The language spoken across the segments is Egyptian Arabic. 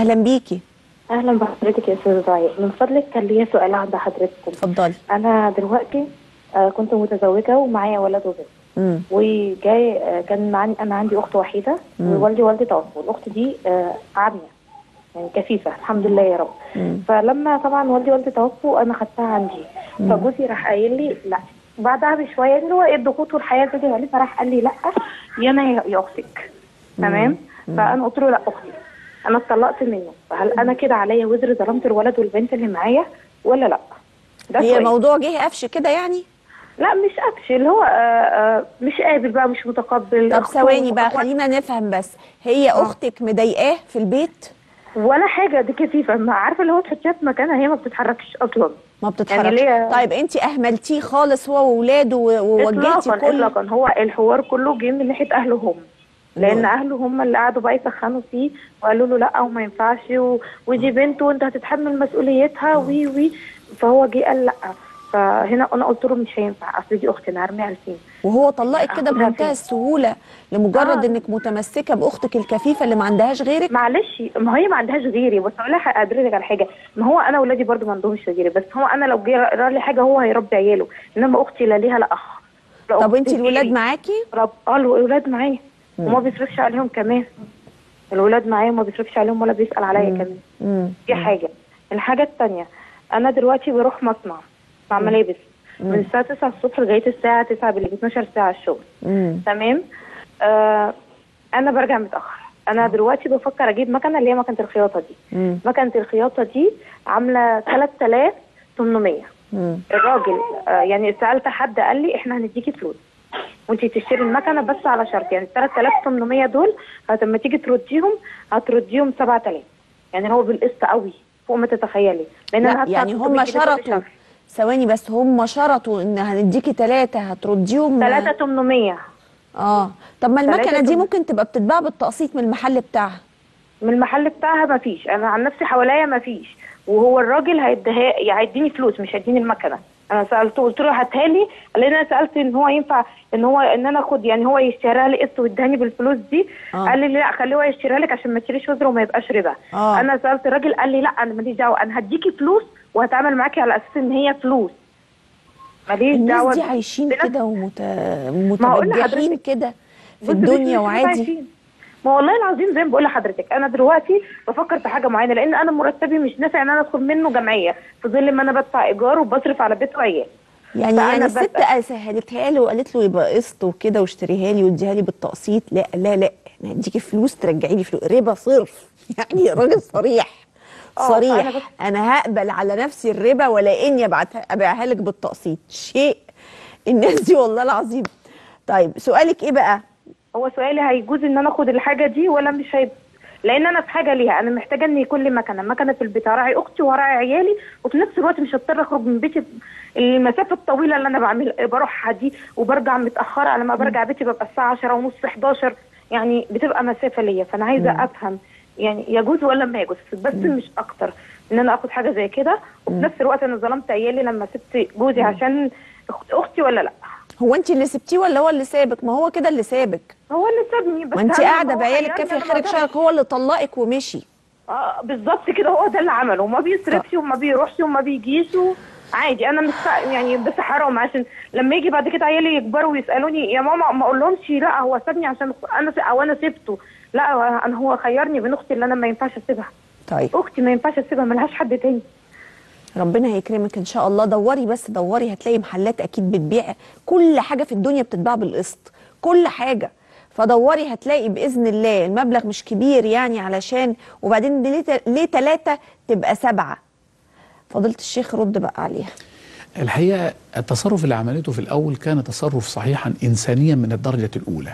اهلا بيكي اهلا بحضرتك يا استاذه دعاء من فضلك كان ليا سؤال عند حضرتك اتفضلي انا دلوقتي آه، كنت متزوجه ومعايا ولد وبنت امم وجاي آه، كان معاني انا عندي اخت وحيده مم. ووالدي ووالدتي توفوا الاخت دي آه، عاميه يعني كفيفه الحمد لله يا رب مم. فلما طبعا والدي ووالدتي توفوا انا خدتها عندي فجوزي راح قايل لي لا بعدها بشويه اللي هو ايه الضغوط والحياه كده عليه فراح قال لي لا يا انا يا يا اختك تمام فانا قلت له لا اختي انا اتطلقت منه فهل انا كده عليا وزر ظلمت الولد والبنت اللي معايا ولا لا ده هي سؤال. موضوع جه قفش كده يعني لا مش قفش اللي هو آه آه مش قابل بقى مش متقبل طب أخته ثواني بقى وأخوات- خلينا نفهم بس هي اختك مضايقاه في البيت ولا حاجه دي كثيفه ما عارفه اللي هو تحطيها في مكانها هي ما بتتحركش اصلا ما بتتحركش ليه- طيب انت اهملتيه خالص هو واولاده و- ووجهتي اطلاقا كل اطلاقا هو الحوار كله جه من ناحيه اهله هم لان مم. اهله هم اللي قعدوا بقى يسخنوا فيه وقالوا له لا وما ينفعش و... ودي بنت وانت هتتحمل مسؤوليتها وي وي فهو جه قال لا فهنا انا قلت له مش هينفع اصل دي اختي انا هرميها لفين وهو طلقك كده أخدها بمنتهى فين؟ السهوله لمجرد آه. انك متمسكه باختك الكفيفه اللي ما عندهاش غيرك معلش ما هي ما عندهاش غيري بس اقول لك ادرك على حاجه ما هو انا اولادي برضو ما عندهمش غيري بس هو انا لو جه رأى لي حاجه هو هيربي عياله انما اختي لا ليها لا اخ لا طب أخت انت الولاد غيري. معاكي رب اه الولاد معايا وما بيصرفش عليهم كمان الولاد معايا وما بيصرفش عليهم ولا بيسال عليا كمان امم دي حاجه الحاجه الثانيه انا دلوقتي بروح مصنع مع ملابس من الساعه 9 الصبح لغايه الساعه 9 بالليل 12 ساعه الشغل امم تمام آه انا برجع متاخر انا دلوقتي بفكر اجيب مكنه اللي هي مكنه الخياطه دي مم. مكنه الخياطه دي عامله 3800 امم الراجل آه يعني سالت حد قال لي احنا هنديكي فلوس وانت تشتري المكنه بس على شرط يعني 3800 دول لما تيجي ترديهم هترديهم 7000 يعني هو بالقسط قوي فوق ما تتخيلي لان لا انا هدفع يعني 300 هم جنيه كل شرطوا شهر. ثواني بس هم شرطوا ان هنديكي ثلاثه هترديهم 3800 اه طب ما المكنه تلاتة دي تم- ممكن تبقى بتتباع بالتقسيط من المحل بتاعها من المحل بتاعها ما فيش انا عن نفسي حواليا ما فيش وهو الراجل هيديها يعني هيديني فلوس مش هيديني المكنه انا سالته قلت له هاتها لي لان انا سالت ان هو ينفع ان هو ان انا اخد يعني هو يشتريها لي قسط ويديهاني بالفلوس دي آه. قال لي لا خليه هو يشتريها لك عشان ما تشتريش وزر وما يبقاش ربا آه. انا سالت الراجل قال لي لا انا ماليش دعوه انا هديكي فلوس وهتعامل معاكي على اساس ان هي فلوس ماليش دعوه الناس دي ب- عايشين بنفس- كده ومت... ما هقول متبجحين لحضرتك. كده في بص مش- الدنيا مش وعادي عايشين. ما والله العظيم زي ما بقول لحضرتك انا دلوقتي بفكر في حاجه معينه لان انا مرتبي مش نافع ان انا ادخل منه جمعيه في ظل ما انا بدفع ايجار وبصرف على بيت وعيال يعني فأنا يعني بس- الست سهلتها له وقالت له يبقى قسط وكده واشتريها لي واديها لي بالتقسيط لا لا لا انا هديكي فلوس ترجعي لي فلوس ربا صرف يعني راجل صريح آه، صريح فأنا بس- انا هقبل على نفسي الربا ولا اني ابعتها ابيعها لك بالتقسيط شيء الناس دي والله العظيم طيب سؤالك ايه بقى هو سؤالي هيجوز ان انا اخد الحاجه دي ولا مش هيبقى لان انا في حاجه ليها انا محتاجه ان يكون لي مكنه مكنه في البيت هراعي اختي وهراعي عيالي وفي نفس الوقت مش هضطر اخرج من بيتي المسافه الطويله اللي انا بعمل بروحها دي وبرجع متاخره على ما برجع بيتي ببقى الساعه 10 ونص 11 يعني بتبقى مسافه ليا فانا عايزه افهم يعني يجوز ولا ما يجوز بس مش اكتر ان انا اخد حاجه زي كده وفي نفس الوقت انا ظلمت عيالي لما سبت جوزي عشان أخت- اختي ولا لا هو انت اللي سبتيه ولا هو اللي سابك ما هو كده اللي سابك هو اللي سابني بس ما انت أنا قاعده هو بعيالك خيرني كافيه أنا ما خارج أقدرش. شرك هو اللي طلقك ومشي اه بالظبط كده هو ده اللي عمله وما بيصرفش وما بيروحش وما بيجيش و- عادي انا مش فا- يعني بس حرام عشان لما يجي بعد كده عيالي يكبروا ويسالوني يا ماما ما اقولهمش لا هو سابني عشان انا س- او انا سبته لا هو- انا هو خيرني بين اختي اللي انا ما ينفعش اسيبها طيب اختي ما ينفعش اسيبها ملهاش حد تاني ربنا هيكرمك ان شاء الله دوري بس دوري هتلاقي محلات اكيد بتبيع كل حاجه في الدنيا بتتباع بالقسط كل حاجه فدوري هتلاقي باذن الله المبلغ مش كبير يعني علشان وبعدين ليه ت- ليه ثلاثه تبقى سبعه فضيله الشيخ رد بقى عليها الحقيقه التصرف اللي عملته في الاول كان تصرف صحيحا انسانيا من الدرجه الاولى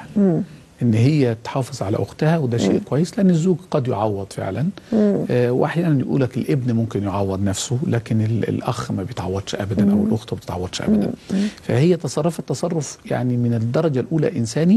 ان هي تحافظ على اختها وده شيء كويس لان الزوج قد يعوض فعلا آه واحيانا يقول لك الابن ممكن يعوض نفسه لكن ال- الاخ ما بيتعوضش ابدا او الاخت ما بتتعوضش ابدا فهي تصرفت تصرف يعني من الدرجه الاولى انساني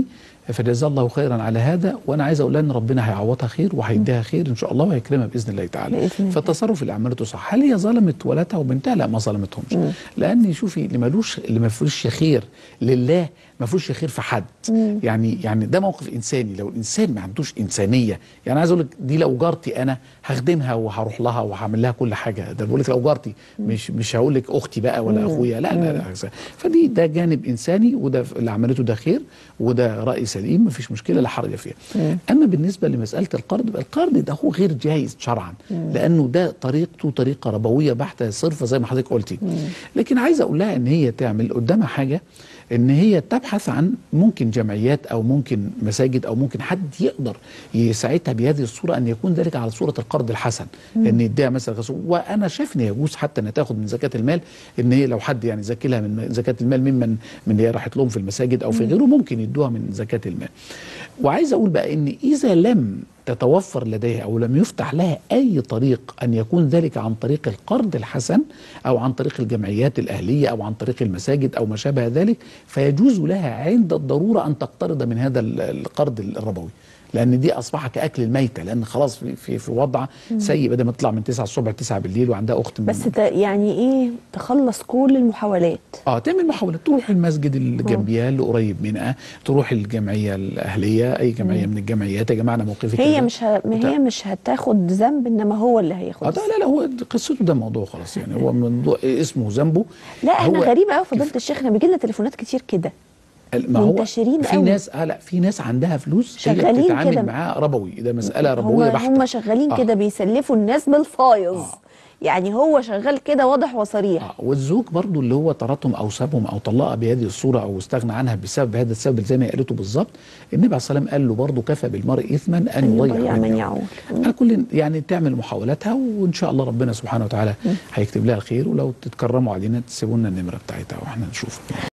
فجزاه الله خيرا على هذا وانا عايز اقول لها ان ربنا هيعوضها خير وهيديها خير ان شاء الله وهيكرمها باذن الله تعالى بإذن الله. فالتصرف اللي عملته صح هل هي ظلمت ولادها وبنتها لا ما ظلمتهمش لان شوفي اللي ملوش اللي ما فيهوش خير لله ما فيهوش خير في حد يعني يعني ده موقف انساني لو الانسان ما عندوش انسانيه يعني عايز اقول لك دي لو جارتي انا هخدمها وهروح لها وهعمل لها كل حاجه ده بقول لك لو جارتي مش مش هقول لك اختي بقى ولا اخويا لا لا, لا فدي ده جانب انساني وده اللي عملته ده خير وده راي سليم ما فيش مشكله لا حرج فيها اما بالنسبه لمساله القرض بقى القرض ده هو غير جائز شرعا لانه ده طريقته طريقه ربويه بحته صرفه زي ما حضرتك قلتي لكن عايز اقول لها ان هي تعمل قدامها حاجه ان هي تبحث عن ممكن جمعيات او ممكن مساجد او ممكن حد يقدر يساعدها بهذه الصوره ان يكون ذلك على صوره القرض الحسن ان يديها مثلا غسول. وانا شايف ان يجوز حتى ان تاخد من زكاه المال ان هي لو حد يعني زكي لها من زكاه المال ممن من اللي هي راحت لهم في المساجد او في غيره ممكن يدوها من زكاه المال وعايز اقول بقى ان اذا لم تتوفر لديها او لم يفتح لها اي طريق ان يكون ذلك عن طريق القرض الحسن او عن طريق الجمعيات الاهليه او عن طريق المساجد او ما شابه ذلك فيجوز لها عند الضروره ان تقترض من هذا ال- القرض الربوي لان دي اصبح كاكل الميته لان خلاص في في, في وضع سيء بدل ما تطلع من 9 الصبح ل 9 بالليل وعندها اخت من بس ت- يعني ايه تخلص كل المحاولات اه تعمل محاولات تروح المسجد اللي جنبيها اللي قريب منها تروح الجمعيه الاهليه اي جمعيه من الجمعيات يا جماعه انا موقفي هي كذا. مش ه... ما هي مش هتاخد ذنب انما هو اللي هياخد اه لا لا لا هو قصته ده موضوع خلاص يعني هو موضوع اسمه ذنبه لا احنا هو غريبه قوي فضيله الشيخ احنا بيجي لنا تليفونات كتير كده ما هو منتشرين في قوي. ناس اه لا في ناس عندها فلوس هي شغالين بتتعامل كده. معاه ربوي ده مساله هم ربويه بحته هم شغالين آه. كده بيسلفوا الناس بالفايظ آه. يعني هو شغال كده واضح وصريح آه والزوج برضو اللي هو طردهم او سابهم او طلقها بهذه الصوره او استغنى عنها بسبب هذا السبب زي ما قالته بالظبط النبي عليه الصلاه والسلام قال له برضو كفى بالمرء اثما ان أن يضيع يضيع من من يعول يعول. على كل يعني تعمل محاولاتها وان شاء الله ربنا سبحانه وتعالى هيكتب لها الخير ولو تتكرموا علينا تسيبوا لنا النمره بتاعتها واحنا نشوف